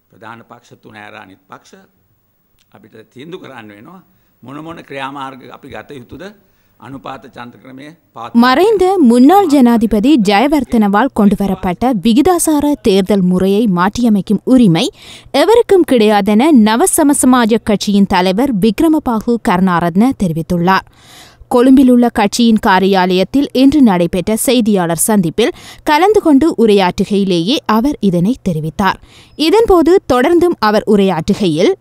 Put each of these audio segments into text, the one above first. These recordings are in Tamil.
ප්‍රධාන පක්ෂ තුන ඇර අනිත් පක්ෂ අපිට තීන්දු කරන්න වෙනවා මොන මොන ක්‍රියාමාර්ග අපි ගත යුතුද අනුපාත චන්ත්‍රක්‍රමය පාත් மறைந்த முன்னாள் ஜனாதிபதி ஜெயவர்த்தனவால் கொண்டுவரப்பட்ட விகிதாசார தேர்தல் முறையை மாற்றியமைக்கும் உரிமை எவருக்கும் கிடையாதென நவசமசமாஜ கட்சியின் தலைவர் விக்ரமபாகு கருணாரத்ன தெரிவித்துள்ளார் கொழும்பில் உள்ள கட்சியின் காரியாலயத்தில் இன்று நடைபெற்ற செய்தியாளர் சந்திப்பில் கலந்து கொண்டு உரையாற்றுகையிலேயே அவர் இதனை தெரிவித்தார் இதன்போது தொடர்ந்தும் அவர் உரையாற்றுகையில்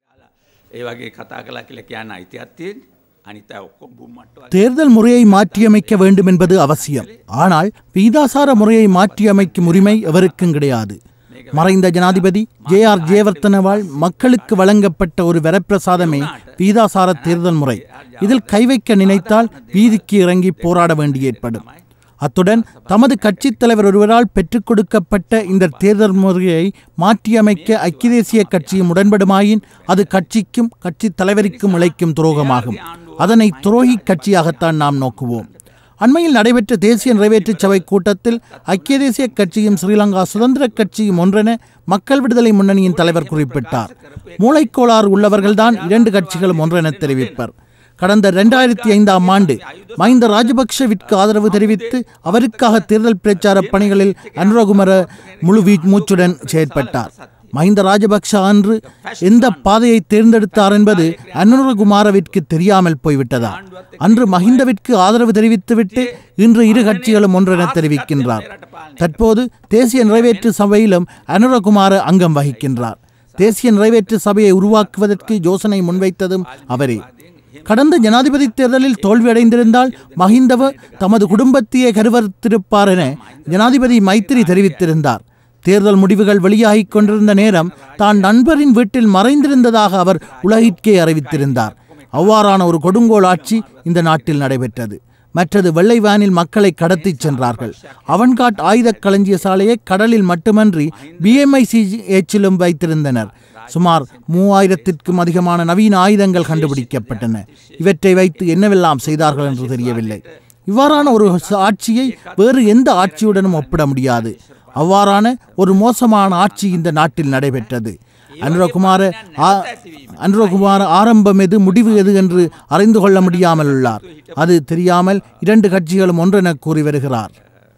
ඒ වගේ කතා කලා කියල කියන්න අයිතියත්තියෙන් අනිත ඔක්කොම් බුම්මට්ටව தேர்தல் முறையை மாற்றியமைக்க வேண்டும் என்பது அவசியம் ஆனால் வீதாசார முறையை மாற்றியமைக்கும் உரிமை எவருக்கும் கிடையாது மறைந்த ஜனாதிபதி ஜே ஆர் ஜெயவர்த்தனவால் மக்களுக்கு வழங்கப்பட்ட ஒரு வரப்பிரசாதமே வீதாசார தேர்தல் முறை இதில் கை வைக்க நினைத்தால் வீதிக்கு இறங்கி போராட வேண்டி ஏற்படும் அத்துடன் தமது கட்சித் தலைவர் ஒருவரால் பெற்றுக் கொடுக்கப்பட்ட இந்த தேர்தல் முறையை மாற்றியமைக்க ஐக்கிய தேசிய கட்சியும் உடன்படுமாயின் அது கட்சிக்கும் கட்சித் தலைவருக்கும் இழைக்கும் துரோகமாகும் அதனை துரோகி கட்சியாகத்தான் நாம் நோக்குவோம் அண்மையில் நடைபெற்ற தேசிய நிறைவேற்றுச் சபை கூட்டத்தில் ஐக்கிய தேசிய கட்சியும் ஸ்ரீலங்கா சுதந்திர கட்சியும் ஒன்றென மக்கள் விடுதலை முன்னணியின் தலைவர் குறிப்பிட்டார் மூளைக்கோளாறு உள்ளவர்கள்தான் இரண்டு கட்சிகளும் ஒன்றென தெரிவிப்பர் கடந்த இரண்டாயிரத்தி ஐந்தாம் ஆண்டு மஹிந்த ராஜபக்ஷவிற்கு ஆதரவு தெரிவித்து அவருக்காக தேர்தல் பிரச்சார பணிகளில் அனுரகுமர முழு வீ- மூச்சுடன் செயற்பட்டார் மஹிந்த ராஜபக்ஷ அன்று எந்த பாதையை தேர்ந்தெடுத்தார் என்பது அனுரகுமாரவிற்கு தெரியாமல் போய்விட்டதா அன்று மஹிந்தவிற்கு ஆதரவு தெரிவித்துவிட்டு இன்று இரு கட்சிகளும் ஒன்றென தெரிவிக்கின்றார் தற்போது தேசிய நிறைவேற்று சபையிலும் அனுரகுமார அங்கம் வகிக்கின்றார் தேசிய நிறைவேற்று சபையை உருவாக்குவதற்கு யோசனை முன்வைத்ததும் அவரே கடந்த ஜனாதிபதி தேர்தலில் தோல்வியடைந்திருந்தால் மஹிந்தவ தமது குடும்பத்தையே கருவறுத்திருப்பார் என ஜனாதிபதி மைத்திரி தெரிவித்திருந்தார் தேர்தல் முடிவுகள் வெளியாகிக் கொண்டிருந்த நேரம் தான் நண்பரின் வீட்டில் மறைந்திருந்ததாக அவர் உலகிற்கே அறிவித்திருந்தார் அவ்வாறான ஒரு கொடுங்கோல் ஆட்சி இந்த நாட்டில் நடைபெற்றது மற்றது வெள்ளை வேனில் மக்களை கடத்திச் சென்றார்கள் அவன்காட் ஆயுதக் களஞ்சிய சாலையை கடலில் மட்டுமன்றி பிஎம்ஐசிஎச்சிலும் வைத்திருந்தனர் சுமார் மூவாயிரத்திற்கும் அதிகமான நவீன ஆயுதங்கள் கண்டுபிடிக்கப்பட்டன இவற்றை வைத்து என்னவெல்லாம் செய்தார்கள் என்று தெரியவில்லை இவ்வாறான ஒரு ஆட்சியை வேறு எந்த ஆட்சியுடனும் ஒப்பிட முடியாது அவ்வாறான ஒரு மோசமான ஆட்சி இந்த நாட்டில் நடைபெற்றது அனுரகுமார ஆ- அனுரகுமார ஆரம்பம் எது முடிவு எது என்று அறிந்து கொள்ள முடியாமல் உள்ளார் அது தெரியாமல் இரண்டு கட்சிகளும் ஒன்றென கூறி வருகிறார்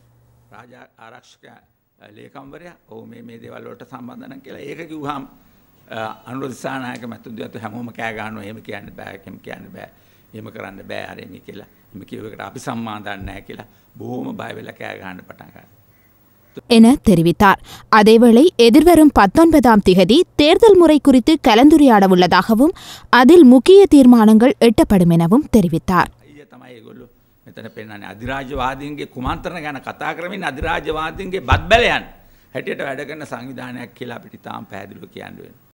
රාජ ආරක්ෂක ලේකම්වරයා ඔහු මේ මේ දෙවල්ලට සම්බන්ධන කියලා ඒක කිව්හම් අනුරදිසානායක මැතුදතු හැමෝම කෑගන්න එහෙම කියන්න බෑ කෙම කියන්න බෑ එහෙම කරන්න බෑ අරමි කියලා එම කිවකට අපි සම්මාධන්නෑ කියලා බොහෝම බයවෙල කෑගන්න පටන්ගන්න. என தெரிவித்தார் அதேவேளை எதிர்வரும் பத்தொன்பதாம் திகதி தேர்தல் முறை குறித்து கலந்துரையாட உள்ளதாகவும் அதில் முக்கிய தீர்மானங்கள் எட்டப்படும் எனவும் தெரிவித்தார் අය තමයි ගොල්ලු මෙතන පෙන්න්නේ අධිරාජවාදීන්ගේ කුමන්ත්‍රණ ගැන කතා කරමින් අධිරාජවාදීන්ගේ බත් බැලයන් හැටියට වැඩ කරන සංවිධානයක් කියලා අපිට තාම් පැදිලු කියන්නුවෙන්.